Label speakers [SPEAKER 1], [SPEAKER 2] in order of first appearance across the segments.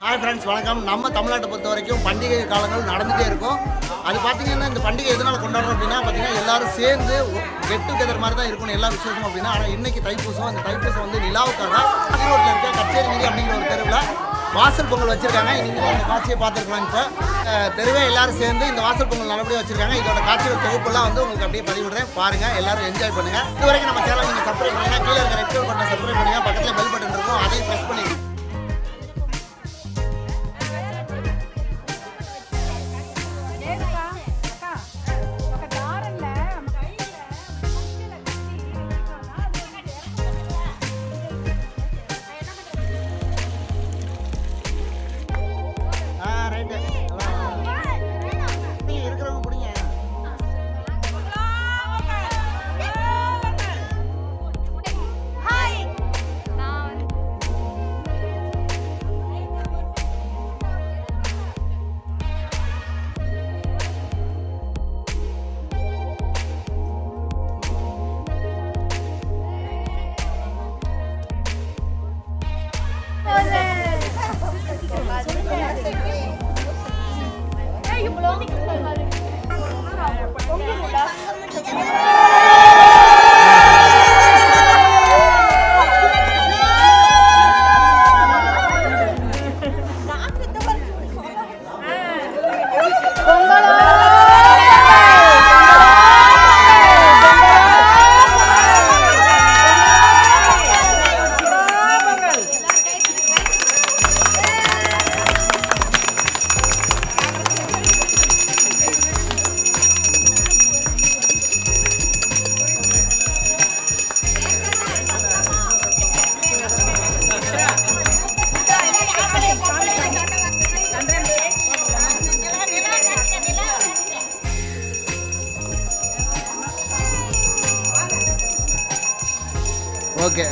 [SPEAKER 1] hi friends வணக்கம் நம்ம தமிழ்நாட்டை பொறுத்த வரைக்கும் பண்டிகை காலங்கள் நடந்துகிட்டே இருக்கும் அது பார்த்தீங்கன்னா இந்த பண்டிகை எதனால் கொண்டாடுறோம் அப்படின்னா பார்த்தீங்கன்னா எல்லாரும் சேர்ந்து கெட் டுகெதர் மாதிரி தான் இருக்கணும் எல்லா விசேஷமும் அப்படின்னா ஆனால் இன்னைக்கு தைப்பூசம் அந்த தைப்பூசம் வந்து நிலாவுக்காக ஈரோட்டில் இருக்க கச்சேரி வீதி அப்படிங்கிற ஒரு தெருவில் வாசல் பொங்கல் வச்சிருக்காங்க நீங்கள் அந்த காட்சியை பார்த்துருக்கலாம் இப்போ அஹ், தெருவே எல்லாரும் சேர்ந்து இந்த வாசல் பொங்கல் நல்லபடியாக வச்சிருக்காங்க இதோட காட்சிகள் தொகுப்பெல்லாம் வந்து உங்களுக்கு அப்படியே பதிவிடுறேன் பாருங்க எல்லாரும் என்ஜாய் பண்ணுங்க இது வரைக்கும் நம்ம சேனல் நீங்கள் சப்ஸ்கிரைப் பண்ணுங்க கீழே இருக்கிற ரெட் கலர் பட்டன் சப்ஸ்கிரைப் பண்ணுங்க பக்கத்தில் பெல் பட்டன் இருக்கும் அதையும் ப்ரெஸ் பண்ணி
[SPEAKER 2] లేదురా అక్క ఒక దారంలో మంచిగా కట్టి
[SPEAKER 1] ஆ ரைட்டு நீங்கள் இருக்கிறவங்க பிடிங்க
[SPEAKER 2] హాయ్ నా
[SPEAKER 1] ஓகே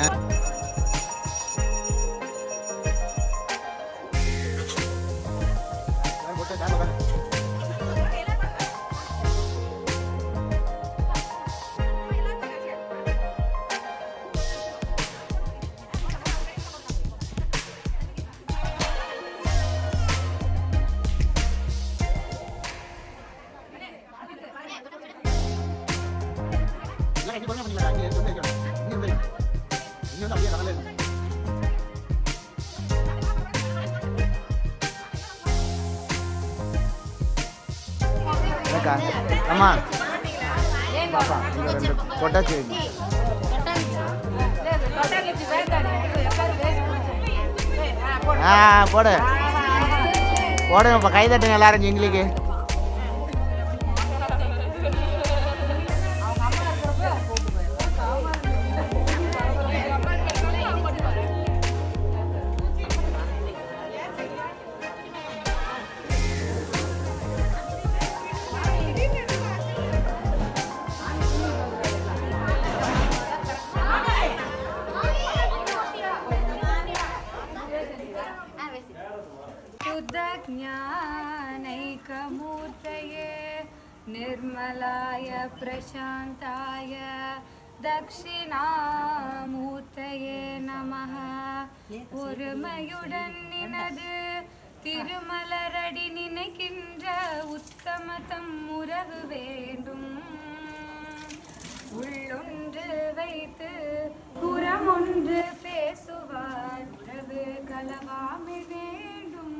[SPEAKER 1] அக்கா அம்மா பாப்பா இந்த ரெண்டு கொட்டாச்சி வைங்க ஆ போடு போடுங்க இப்போ கை தட்டுங்க எல்லாரும் எங்களுக்கு
[SPEAKER 2] शुद्धज्ञानैकमूर्तये निर्मलाय प्रशान्ताय தட்சிணாமூர்த்தயே நமः ஒருமையுடன் நினது திருமலரடி நினைக்கின்ற உத்தமதம் உறவு வேண்டும் உள்ளொன்று வைத்து புறமொன்று பேசுவார் பிரபு கலவாமை வேண்டும்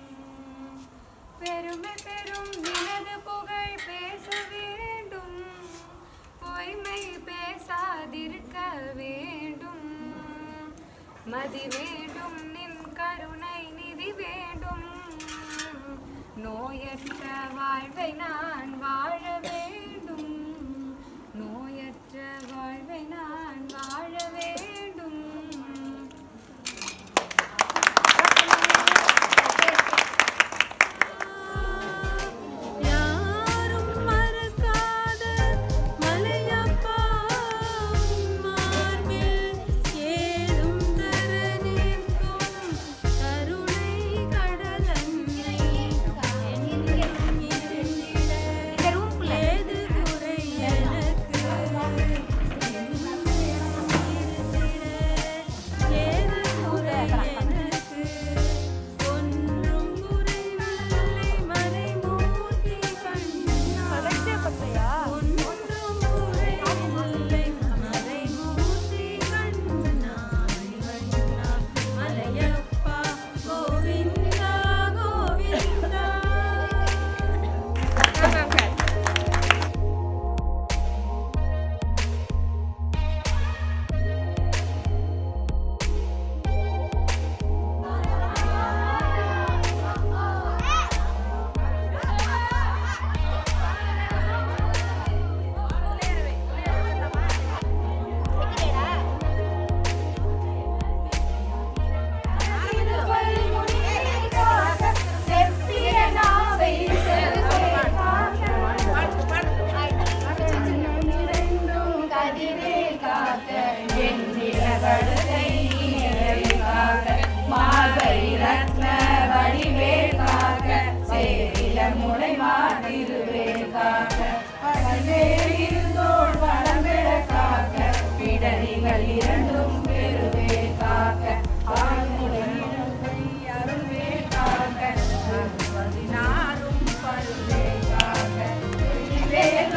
[SPEAKER 2] பெருமை பெரும் நினது புகழ் பேச வேண்டும் பொய்மை பேசாதிருக்க வேண்டும் மதி வேண்டும் நின் கருணை நிதி வேண்டும் நோயற்ற வாழ்வை நான் வாழ வேண்டும் நோயற்ற வாழ்வை நான் வாழ வேண்டும்
[SPEAKER 3] யாரும் மறக்காத மலையப்பா மார்பில் ஏதும் தர நிற்கும் கருணை கடலன்னை
[SPEAKER 2] இந்த ரூம்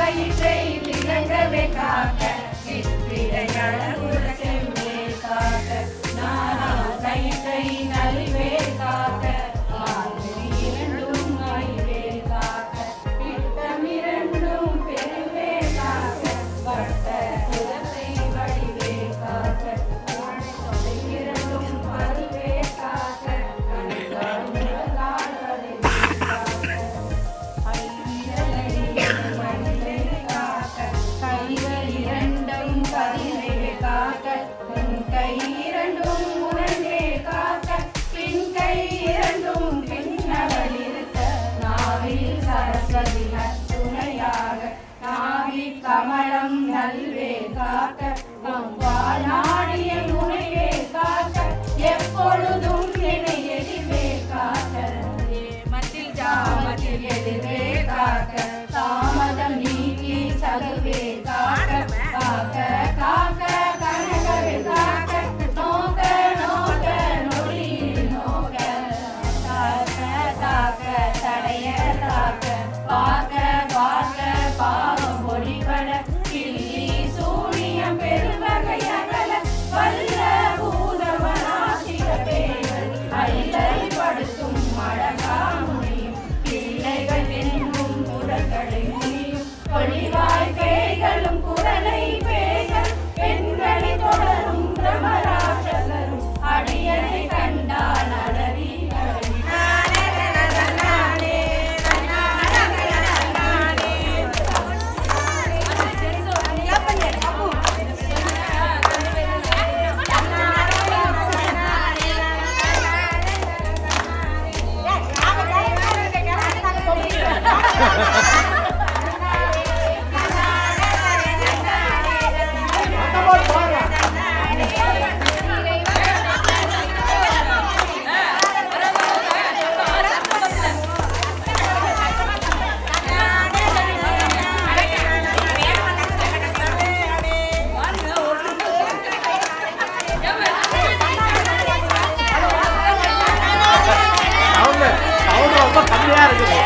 [SPEAKER 4] வயிற்றை விளங்கவே காக்க சிற்றிடையழகுற செம்மே காக்க நானால் கயிற்றை நல்வே காக்க ஆறு இரண்டும் ஐவே காக்க பிட்டம் இரண்டும் பெருவே காக்க வட்ட குலத்தை வடிவே காக்க தொலை இரண்டும் பருவே காக்க கண்கள் முழங்கால் கதிரே காக்க கைகள் இரண்டும் பதிலே காக்க உன் கை இரண்டும் உணர்வே காக்க பின் கை இரண்டும் பின்னவள் இருக்க நாவில் சரஸ்வதி துணையாக நாவி கமலம் நல்வே காக்க அவ்வாள் நாடிய நுழைவே காக்க எப்பொழுதும் நினை எதிர்வே காக்க மத்தில் ஜாமத்தில் எதிர்வே காக்க தாமதம் நீக்கி சதுவே காக்க காக்க காக்க கனகவே காக்க நோக்க நோக்க நொடி நோக்க காக்க காக்க தடைய காக்க பார்க்க பார்க்க பாவம் ஒளிபட கிள்ளி சூனியம் பெருவகை அகல வல்ல பூதவனாசிர பேர்கள் அல்லல் படுத்தும் அழகா முடியும் பிள்ளைகள் என்னும் புறங்களை முடியும் ஒளிவாய் பேய்களும் குரலை பேய்கள் பெண்களை தொடரும் பிரமராட்சசரும் அடியனை கண்டால் அலறி அலறி
[SPEAKER 5] சவுண்டு சவுண்டு ரொம்ப கம்மியா இருக்குது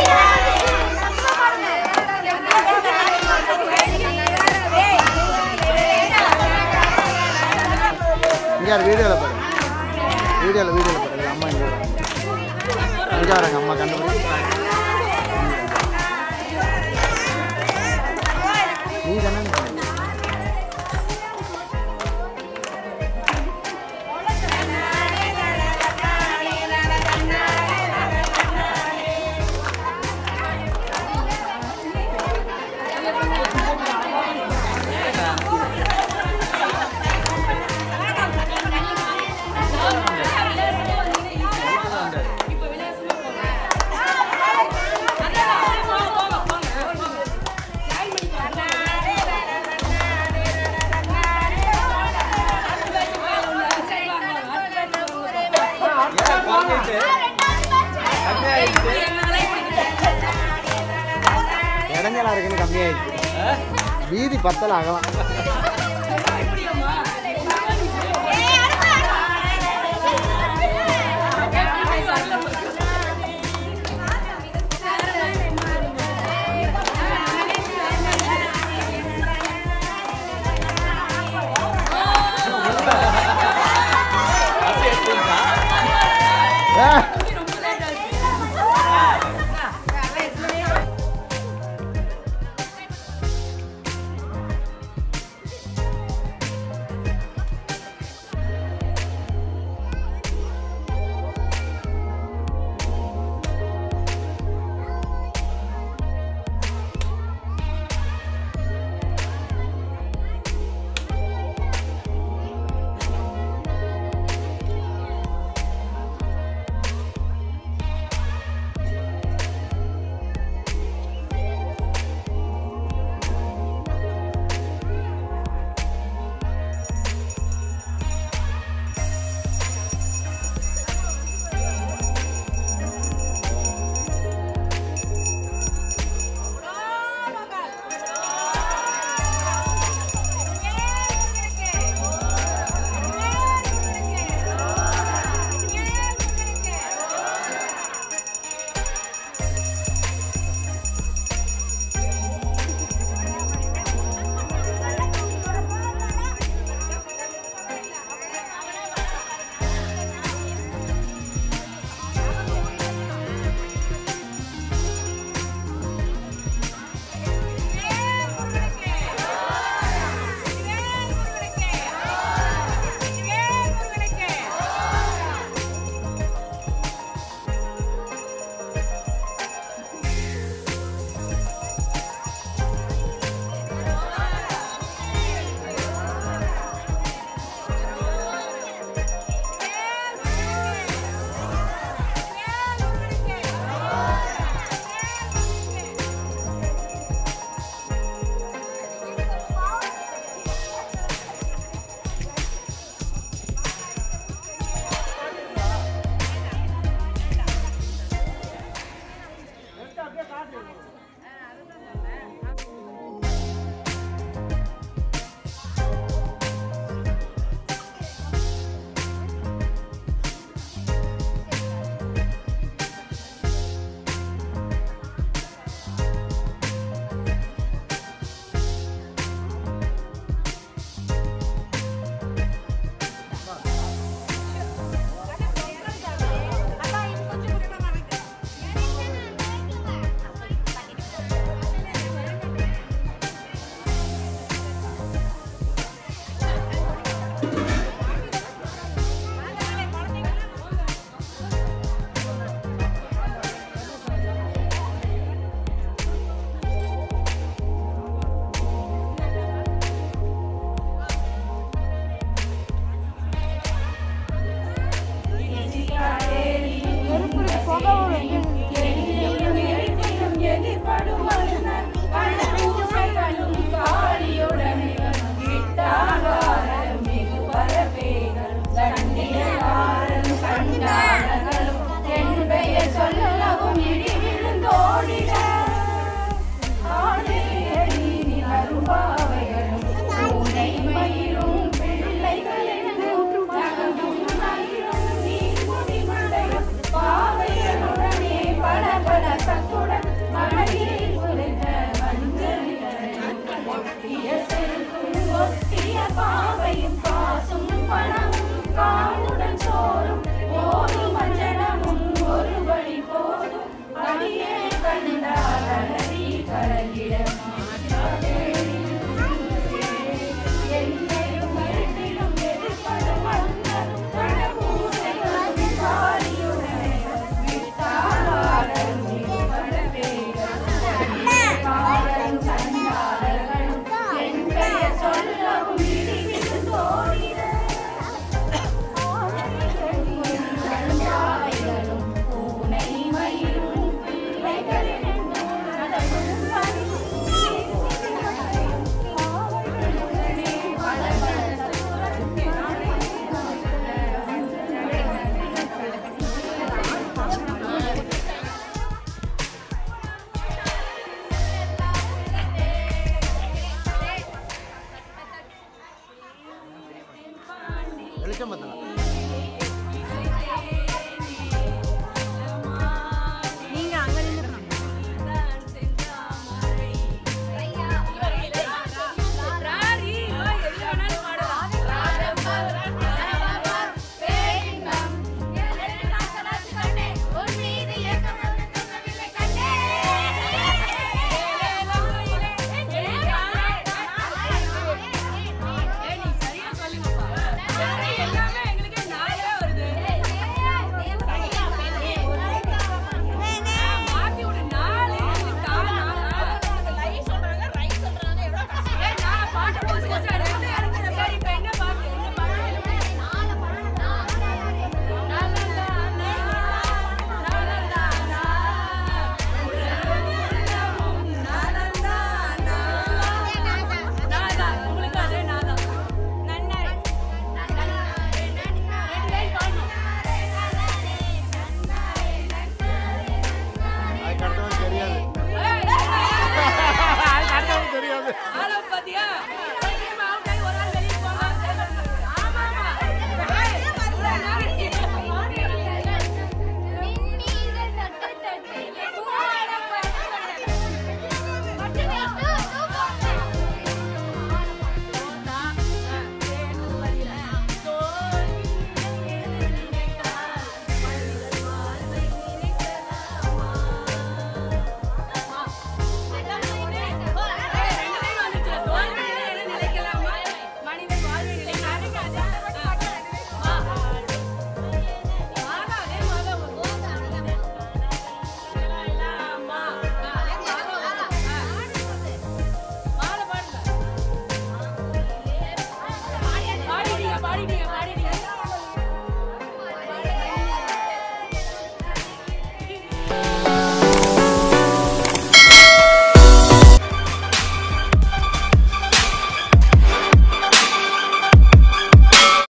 [SPEAKER 1] இங்கே வீடியோவில் பாருங்க வீடியோவில் வீடியோவில் பாருங்க அம்மா இங்கே வராங்க இங்கே வராங்க அம்மா கண்டுபிடி நீ தானே இடைஞ்சலா இருக்குன்னு கம்மியாயிடுச்சு வீதி பத்தல அகலாம் ஏ